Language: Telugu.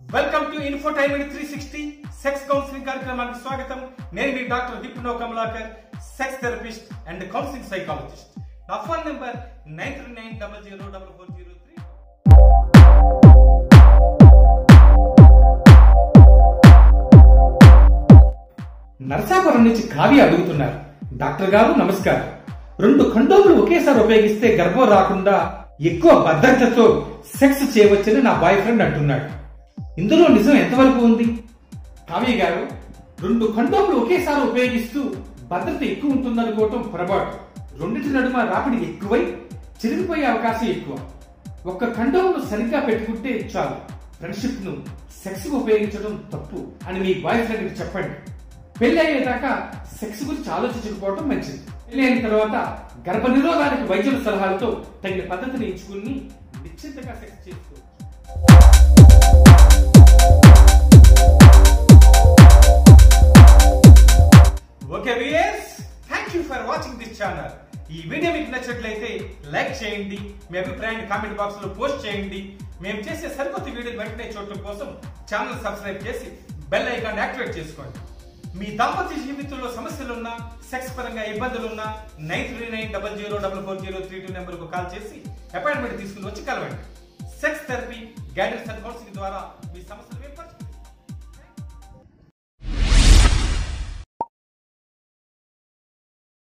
welcome to infotainment three sixty sex counselling కార్యక్రమానికి స్వాగతం నేను మీ డాక్టర్ విప్నో Kamalakar sex therapist and counselling psychologist నా phone number nine three nine double zero double four zero three Narasapuram నుంచి కావ్య అడుగుతున్నారు డాక్టర్ గారు నమస్కారం రెండు కండోములు ఒకేసారి ఉపయోగిస్తే గర్భం రాకుండా ఎక్కువ భద్రతతో సెక్స్ చేయవచ్చని నా బాయ్ ఫ్రెండ్ అంటున్నాడు ఇందులో నిజం ఎంతవరకు ఉంది కావ్య గారు రెండు కండోములు ఒకేసారి ఉపయోగిస్తూ భద్రత ఎక్కువ ఉంటుందనుకోవటం పొరపాటు రెండింటి నడుమ రాపిడి ఎక్కువై చిరిగిపోయే అవకాశం ఎక్కువ ఒక్క కండోమును సరిగ్గా పెట్టుకుంటే చాలు ఫ్రెండ్షిప్ ను సెక్స్ ఉపయోగించడం తప్పు అని మీ బాయ్ ఫ్రెండ్ చెప్పండి పెళ్లి అయ్యేదాకా సెక్స్ గురించి ఆలోచించకపోవడం మంచిది పెళ్లి అయిన తర్వాత గర్భ నిరోధానికి వైద్యుల సలహాలతో తగిన పద్ధతిని ఎంచుకుని నిశ్చింతగా సెక్స్ చేసుకోవచ్చు okay viewers thank you for watching this channel ఈ వీడియో మీకు నచ్చినట్లయితే లైక్ చేయండి మీ అభిప్రాయాన్ని కామెంట్ బాక్స్ లో పోస్ట్ చేయండి మేము చేసే సరికొత్త వీడియోలు వెంటనే చూడటం కోసం ఛానల్ సబ్స్క్రైబ్ చేసి బెల్ ఐకాన్ యాక్టివేట్ చేసుకోండి మీ దాంపత్య జీవితంలో సమస్యలున్నా సెక్స్ పరంగా ఇబ్బందులున్నా nine three nine double zero double four zero three two నెంబర్కు కాల్ చేసి అపాయింట్మెంట్ తీసుకుని వచ్చి కలవండి sex therapy guidance and counselling ద్వారా మీ సమస్యలు